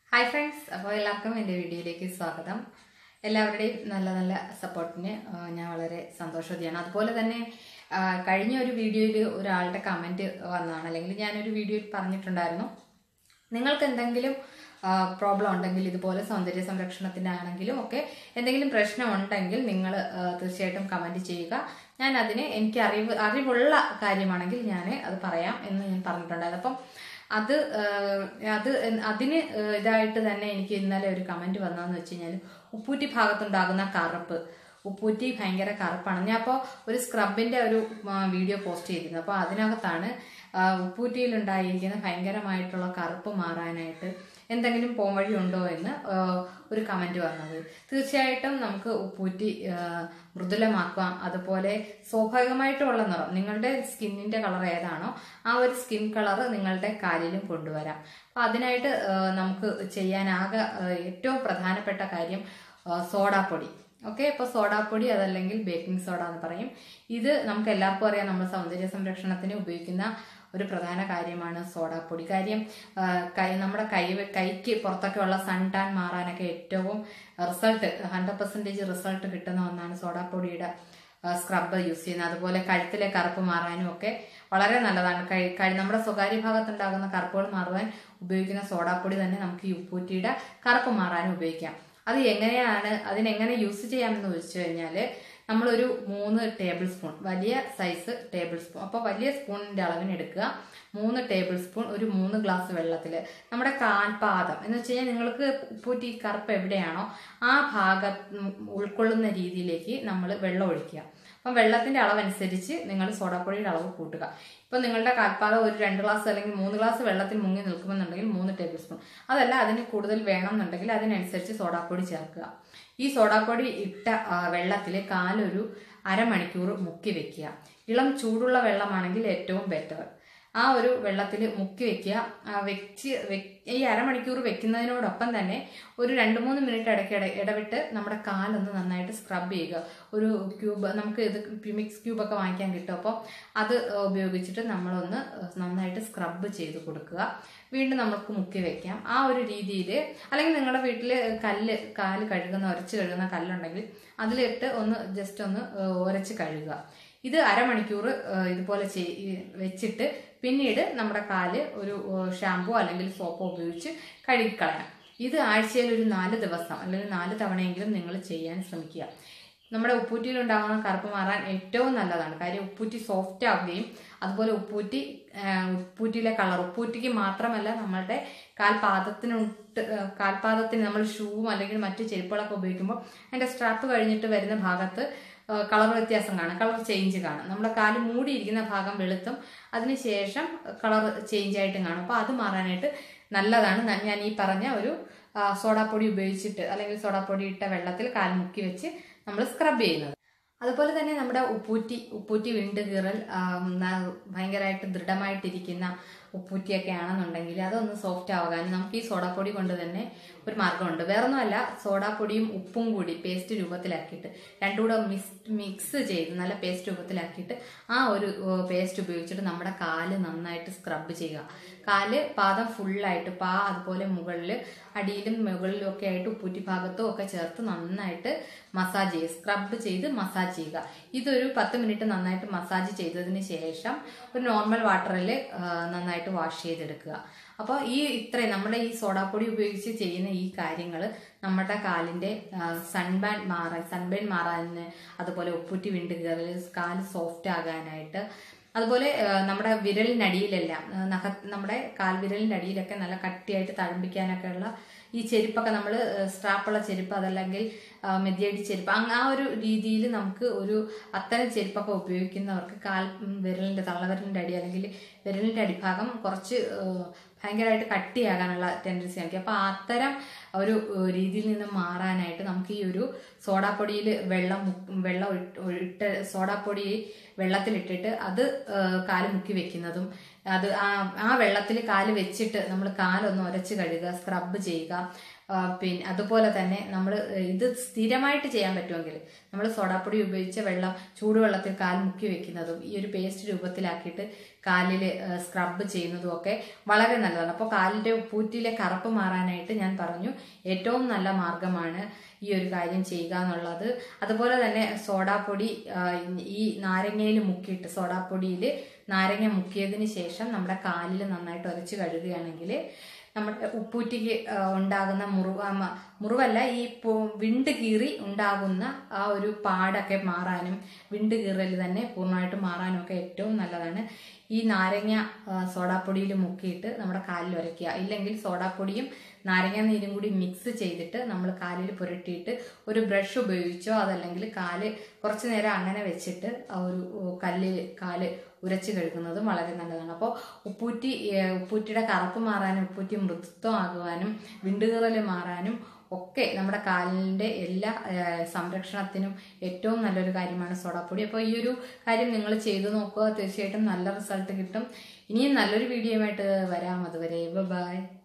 hi friends അപ്പോൾ എല്ലാവർക്കും എൻ്റെ വീഡിയോയിലേക്ക് സ്വാഗതം എല്ലാവരുടെയും നല്ല നല്ല സപ്പോർട്ടിന് ഞാൻ വളരെ സന്തോഷവതിയാണ് അതുപോലെ തന്നെ ആ, കഴിഞ്ഞ ഒരു വീഡിയോയിൽ ഒരാളുടെ കമൻറ്റ് വന്നതാണ് അല്ലെങ്കിൽ ഞാനൊരു വീഡിയോയിൽ പറഞ്ഞിട്ടുണ്ടായിരുന്നു നിങ്ങൾക്ക് എന്തെങ്കിലും പ്രോബ്ലം ഉണ്ടെങ്കിൽ ഇതുപോലെ സൗന്ദര്യ സംരക്ഷണത്തിൻ്റെ ആണെങ്കിലും ഒക്കെ എന്തെങ്കിലും പ്രശ്നം ഉണ്ടെങ്കിൽ നിങ്ങൾ തീർച്ചയായിട്ടും കമൻറ്റ് ചെയ്യുക ഞാൻ അതിന് എനിക്ക് അറിവ് അറിവുള്ള കാര്യമാണെങ്കിൽ ഞാൻ അത് പറയാം എന്ന് ഞാൻ പറഞ്ഞിട്ടുണ്ടായിരുന്നു അപ്പം അത് ആ, അത് എൻ- അതിന് ആ, ഇതായിട്ട് തന്നെ എനിക്ക് ഇന്നലെ ഒരു കമൻറ്റ് വന്നതെന്ന് വെച്ച് കഴിഞ്ഞാൽ ഉപ്പൂറ്റി ഭാഗത്തുണ്ടാകുന്ന കറുപ്പ് ഉപ്പൂറ്റി ഭയങ്കര കറുപ്പാണ് ഞാൻ അപ്പോൾ ഒരു സ്ക്രബിന്റെ ഒരു ആ, വീഡിയോ പോസ്റ്റ് ചെയ്തിരുന്നു അപ്പോൾ അതിനകത്താണ് ആ, ഉപ്പൂറ്റിയിലുണ്ടായിരിക്കുന്ന ഭയങ്കരമായിട്ടുള്ള കറുപ്പ് മാറാനായിട്ട് എന്തെങ്കിലും പോംവഴി ഉണ്ടോ എന്ന് ആ, ഒരു കമന്റ് വന്നത് തീർച്ചയായിട്ടും നമുക്ക് ഉപ്പൂറ്റി ആ, മൃദുലമാക്കാം അതുപോലെ സ്വാഭാവികമായിട്ടുള്ള നിറം നിങ്ങളുടെ സ്കിന്നിന്റെ കളർ ഏതാണോ ആ ഒരു സ്കിൻ കളർ നിങ്ങളുടെ കാലിലും കൊണ്ടുവരാം അപ്പൊ അതിനായിട്ട് ആ, നമുക്ക് ചെയ്യാനാകെ ആ, ഏറ്റവും പ്രധാനപ്പെട്ട കാര്യം ആ, സോഡാപ്പൊടി ഓക്കെ ഇപ്പൊ സോഡാപ്പൊടി അതല്ലെങ്കിൽ ബേക്കിംഗ് സോഡ എന്ന് പറയും ഇത് നമുക്ക് എല്ലാവർക്കും അറിയാം നമ്മൾ സൗന്ദര്യ സംരക്ഷണത്തിന് ഉപയോഗിക്കുന്ന ഒരു പ്രധാന കാര്യമാണ് സോഡാപ്പൊടി കാര്യം ആ, കൈ നമ്മുടെ കൈ കൈക്ക് പുറത്തൊക്കെ ഉള്ള സൺ ടാൻ മാറാനൊക്കെ ഏറ്റവും റിസൾട്ട് ഹൺഡ്രഡ് പെർസെൻറ്റേജ് റിസൾട്ട് കിട്ടുന്ന ഒന്നാണ് സോഡാപ്പൊടിയുടെ സ്ക്രബ് യൂസ് ചെയ്യുന്നത് അതുപോലെ കഴുത്തിലെ കറുപ്പ് മാറാനും ഒക്കെ വളരെ നല്ലതാണ് കഴി കഴി- നമ്മുടെ സ്വകാര്യ ഭാഗത്തുണ്ടാകുന്ന കറുപ്പുകൾ മാറുവാൻ ഉപയോഗിക്കുന്ന സോഡാപ്പൊടി തന്നെ നമുക്ക് ഈ ഉപ്പൂറ്റിയുടെ കറുപ്പ് മാറാനും ഉപയോഗിക്കാം അത് എങ്ങനെയാണ് അതിനെങ്ങനെ യൂസ് ചെയ്യാമെന്ന് ചോദിച്ചു കഴിഞ്ഞാൽ നമ്മളൊരു മൂന്ന് ടേബിൾ സ്പൂൺ വലിയ സൈസ് ടേബിൾ സ്പൂൺ അപ്പോൾ വലിയ സ്പൂണിന്റെ അളവിന് എടുക്കുക മൂന്ന് ടേബിൾ സ്പൂൺ ഒരു മൂന്ന് ഗ്ലാസ് വെള്ളത്തിൽ നമ്മുടെ കാൽപാദം എന്ന് വെച്ച് കഴിഞ്ഞാൽ നിങ്ങൾക്ക് ഉപ്പൂറ്റി കറുപ്പ് എവിടെയാണോ ആ ഭാഗം ഉൾക്കൊള്ളുന്ന രീതിയിലേക്ക് നമ്മൾ വെള്ളം ഒഴിക്കുക അപ്പം വെള്ളത്തിന്റെ അളവനുസരിച്ച് നിങ്ങൾ സോഡാപ്പൊടിയുടെ അളവ് കൂട്ടുക ഇപ്പം നിങ്ങളുടെ കാൽപ്പാദം ഒരു രണ്ട് ഗ്ലാസ് അല്ലെങ്കിൽ മൂന്ന് ഗ്ലാസ് വെള്ളത്തിൽ മുങ്ങി നിൽക്കുമെന്നുണ്ടെങ്കിൽ മൂന്ന് ടേബിൾ സ്പൂൺ അതല്ല അതിന് കൂടുതൽ വേണം എന്നുണ്ടെങ്കിൽ അതിനനുസരിച്ച് സോഡാപ്പൊടി ചേർക്കുക ഈ സോഡാപ്പൊടി ഇട്ട വെള്ളത്തിൽ കാലൊരു അരമണിക്കൂർ മുക്കി വെക്കുക ഇളം ചൂടുള്ള വെള്ളമാണെങ്കിൽ ഏറ്റവും ബെറ്റർ ആ ഒരു വെള്ളത്തിൽ മുക്കി വെക്കുക ആ വെച്ച് വെ- ഈ അരമണിക്കൂർ വെക്കുന്നതിനോടൊപ്പം തന്നെ ഒരു രണ്ട് മൂന്ന് മിനിറ്റ് ഇടയ്ക്ക് ഇട- ഇടവിട്ട് നമ്മുടെ കാലൊന്ന് നന്നായിട്ട് സ്ക്രബ് ചെയ്യുക ഒരു ക്യൂബ് നമുക്ക് ഇത് പ്യൂമിക്സ് ക്യൂബൊക്കെ വാങ്ങിക്കാൻ കിട്ടും അപ്പോൾ അത് ഉപയോഗിച്ചിട്ട് നമ്മളൊന്ന് നന്നായിട്ട് സ്ക്രബ് ചെയ്ത് കൊടുക്കുക വീണ്ടും നമുക്ക് മുക്കി വെക്കാം ആ ഒരു രീതിയിൽ അല്ലെങ്കിൽ നിങ്ങളുടെ വീട്ടിൽ കല്ല് കാല് കഴുകുന്ന ഉരച്ച് കഴുകുന്ന കല്ലുണ്ടെങ്കിൽ അതിലിട്ട് ഒന്ന് ജസ്റ്റ് ഒന്ന് ഏഹ്, ഉരച്ച് കഴുകുക ഇത് അരമണിക്കൂർ ഏഹ്, ഇതുപോലെ ചെയ് വെച്ചിട്ട് പിന്നീട് നമ്മുടെ കാല് ഒരു ഷാമ്പു അല്ലെങ്കിൽ സോപ്പോ ഉപയോഗിച്ച് കഴുകിക്കളയാം ഇത് ആഴ്ചയിൽ ഒരു നാല് ദിവസം അല്ലെങ്കിൽ നാല് തവണയെങ്കിലും നിങ്ങൾ ചെയ്യാൻ ശ്രമിക്കുക നമ്മുടെ ഉപ്പൂറ്റിയിൽ ഉണ്ടാകുന്ന കറുപ്പ് മാറാൻ ഏറ്റവും നല്ലതാണ് കാര്യം ഉപ്പൂറ്റി സോഫ്റ്റ് ആവുകയും അതുപോലെ ഉപ്പൂറ്റി ആ, ഉപ്പൂറ്റിയിലെ കളർ ഉപ്പൂറ്റിക്ക് മാത്രമല്ല നമ്മളുടെ കാൽപാദത്തിനുട്ട് ആ, കാൽപാദത്തിന് നമ്മൾ ഷൂവും അല്ലെങ്കിൽ മറ്റു ചെരുപ്പുകളൊക്കെ ഉപയോഗിക്കുമ്പോൾ അതിന്റെ സ്ട്രാപ്പ് കഴിഞ്ഞിട്ട് വരുന്ന ഭാഗത്ത് കളർ വ്യത്യാസം കാണാം കളർ ചേഞ്ച് കാണാം നമ്മുടെ കാല് മൂടിയിരിക്കുന്ന ഭാഗം വെളുത്തും അതിനുശേഷം കളർ ചേഞ്ച് ആയിട്ടും കാണും അപ്പോൾ അത് മാറാനായിട്ട് നല്ലതാണ് ന- ഞാൻ ഈ പറഞ്ഞ ഒരു ആ, സോഡാപ്പൊടി ഉപയോഗിച്ചിട്ട് അല്ലെങ്കിൽ സോഡാപ്പൊടി ഇട്ട വെള്ളത്തിൽ കാൽ മുക്കി വെച്ച് നമ്മൾ സ്ക്രബ് ചെയ്യുന്നത് അതുപോലെ തന്നെ നമ്മുടെ ഉപ്പൂറ്റി ഉപ്പൂറ്റി വിണ്ട് കീറൽ ആ, ന- ഭയങ്കരമായിട്ട് ദൃഢമായിട്ടിരിക്കുന്ന ഉപ്പൂറ്റിയൊക്കെ ആണെന്നുണ്ടെങ്കിൽ അതൊന്ന് സോഫ്റ്റ് ആവാനും നമുക്ക് ഈ സോഡാപ്പൊടി കൊണ്ട് തന്നെ ഒരു മാർഗമുണ്ട് വേറൊന്നുമല്ല സോഡാപ്പൊടിയും ഉപ്പും കൂടി പേസ്റ്റ് രൂപത്തിലാക്കിയിട്ട് രണ്ടും കൂടെ മിക്സ് മിക്സ് ചെയ്ത് നല്ല പേസ്റ്റ് രൂപത്തിലാക്കിയിട്ട് ആ ഒരു പേസ്റ്റ് ഉപയോഗിച്ചിട്ട് നമ്മുടെ കാല് നന്നായിട്ട് സ്ക്രബ് ചെയ്യുക കാല് പാദം ഫുള്ളായിട്ട് പാ അതുപോലെ മുകളിൽ അടിയിലും മുകളിലും ഒക്കെ ആയിട്ട് ഉപ്പൂറ്റി ഭാഗത്തും ഒക്കെ ചേർത്ത് നന്നായിട്ട് മസാജ് ചെയ്യുക സ്ക്രബ് ചെയ്ത് മസാജ് ചെയ്യുക ഇതൊരു പത്ത് മിനിറ്റ് നന്നായിട്ട് മസാജ് ചെയ്തതിന് ശേഷം ഒരു നോർമൽ വാട്ടറിൽ നന്നായിട്ട് വാഷ് ചെയ്തെടുക്കുക അപ്പോൾ ഈ ഇത്രയും നമ്മുടെ ഈ സോഡാപ്പൊടി ഉപയോഗിച്ച് ചെയ്യുന്ന ഈ കാര്യങ്ങൾ നമ്മുടെ കാലിന്റെ സൺബാൻ മാറാൻ സൺബേൺ മാറാൻ അതുപോലെ ഉപ്പൂറ്റി വിണ്ട് കയറൽ കാല് സോഫ്റ്റ് ആകാനായിട്ട് അതുപോലെ ആ, നമ്മുടെ വിരലിനടിയിലെല്ലാം ആ, നഖ നമ്മുടെ കാൽവിരലിന്റെ അടിയിലൊക്കെ നല്ല കട്ടിയായിട്ട് തഴമ്പിക്കാനൊക്കെ ഉള്ള ഈ ചെരുപ്പൊക്കെ നമ്മൾ സ്ട്രാപ്പുള്ള ചെരുപ്പ് അതല്ലെങ്കിൽ ആ, മെതിയടി ചെരുപ്പ് അങ്ങ് ആ ഒരു രീതിയിൽ നമുക്ക് ഒരു അത്തരം ചെരുപ്പൊക്കെ ഉപയോഗിക്കുന്നവർക്ക് കാൽ ഉം, വിരലിന്റെ തള്ളവിരലിന്റെ അടി അല്ലെങ്കിൽ വിരലിന്റെ അടിഭാഗം കുറച്ച് ആ, ഭയങ്കരമായിട്ട് കട്ടിയാകാനുള്ള ടെൻഡൻസി ആക്കി അപ്പൊ അത്തരം ഒരു ഏഹ്, രീതിയിൽ നിന്ന് മാറാനായിട്ട് നമുക്ക് ഈ ഒരു സോഡാപ്പൊടിയിൽ വെള്ളം മു- വെള്ളം ഇട്ട് ഇട്ട് സോഡാപ്പൊടി വെള്ളത്തിലിട്ടിട്ട് അത് ഏഹ്, കാല് മുക്കി വെക്കുന്നതും അത് ആ ആ വെള്ളത്തിൽ കാല് വെച്ചിട്ട് നമ്മൾ കാലൊന്ന് ഉരച്ച് കഴുകുക സ്ക്രബ് ചെയ്യുക ആ, പിന്നെ അതുപോലെ തന്നെ നമ്മൾ ഇത് സ്ഥിരമായിട്ട് ചെയ്യാൻ പറ്റുമെങ്കിൽ നമ്മൾ സോഡാപ്പൊടി ഉപയോഗിച്ച വെള്ളം ചൂടുവെള്ളത്തിൽ കാൽ മുക്കി വെക്കുന്നതും ഈ ഒരു പേസ്റ്റ് രൂപത്തിലാക്കിയിട്ട് കാലിൽ സ്ക്രബ് ചെയ്യുന്നതും ഒക്കെ വളരെ നല്ലതാണ് അപ്പോൾ കാലിൻ്റെ ഉപ്പൂറ്റിലെ കറുപ്പ് മാറാനായിട്ട് ഞാൻ പറഞ്ഞു ഏറ്റവും നല്ല മാർഗമാണ് ഈ ഒരു കാര്യം ചെയ്യുക എന്നുള്ളത് അതുപോലെ തന്നെ സോഡാപ്പൊടി ആ, ഈ നാരങ്ങയിൽ മുക്കിയിട്ട് സോഡാപ്പൊടിയിൽ നാരങ്ങ മുക്കിയതിന് ശേഷം നമ്മുടെ കാലിൽ നന്നായിട്ട് ഉരച്ച് കഴുകുകയാണെങ്കിൽ നമ്മുടെ ഉപ്പൂറ്റിക്ക് ആ, ഉണ്ടാകുന്ന മുറിവ് ആ, മ- മുറിവല്ല ഈ പു- വിണ്ട് കീറി ഉണ്ടാകുന്ന ആ ഒരു പാടൊക്കെ മാറാനും വിണ്ട് കീറൽ തന്നെ പൂർണ്ണമായിട്ട് മാറാനും ഒക്കെ ഏറ്റവും നല്ലതാണ് ഈ നാരങ്ങ ആ, സോഡാപ്പൊടിയിൽ മുക്കിയിട്ട് നമ്മുടെ കാലിൽ ഉരയ്ക്കുക ഇല്ലെങ്കിൽ സോഡാപ്പൊടിയും നാരങ്ങ നീരും കൂടി മിക്സ് ചെയ്തിട്ട് നമ്മൾ കാലിൽ പുരട്ടിയിട്ട് ഒരു ബ്രഷ് ഉപയോഗിച്ചോ അതല്ലെങ്കിൽ കാല് കുറച്ചു നേരം അങ്ങനെ വെച്ചിട്ട് ആ ഒരു കല്ലിൽ കാല് ഉരച്ച് കഴുകുന്നതും വളരെ നല്ലതാണ് അപ്പോൾ ഉപ്പൂറ്റി ഏഹ്, ഉപ്പൂറ്റിയുടെ കറുപ്പ് മാറാനും ഉപ്പൂറ്റി മൃദുത്വം ആകുവാനും വിണ്ടുകീറൽ മാറാനും ഒക്കെ നമ്മുടെ കാലിൻ്റെ എല്ലാ ഏഹ്, സംരക്ഷണത്തിനും ഏറ്റവും നല്ലൊരു കാര്യമാണ് സോഡാപ്പൊടി അപ്പോൾ ഈ ഒരു കാര്യം നിങ്ങൾ ചെയ്തു നോക്കുക തീർച്ചയായിട്ടും നല്ല റിസൾട്ട് കിട്ടും ഇനിയും നല്ലൊരു വീഡിയോയുമായിട്ട് വരാം അതുവരെ ബൈ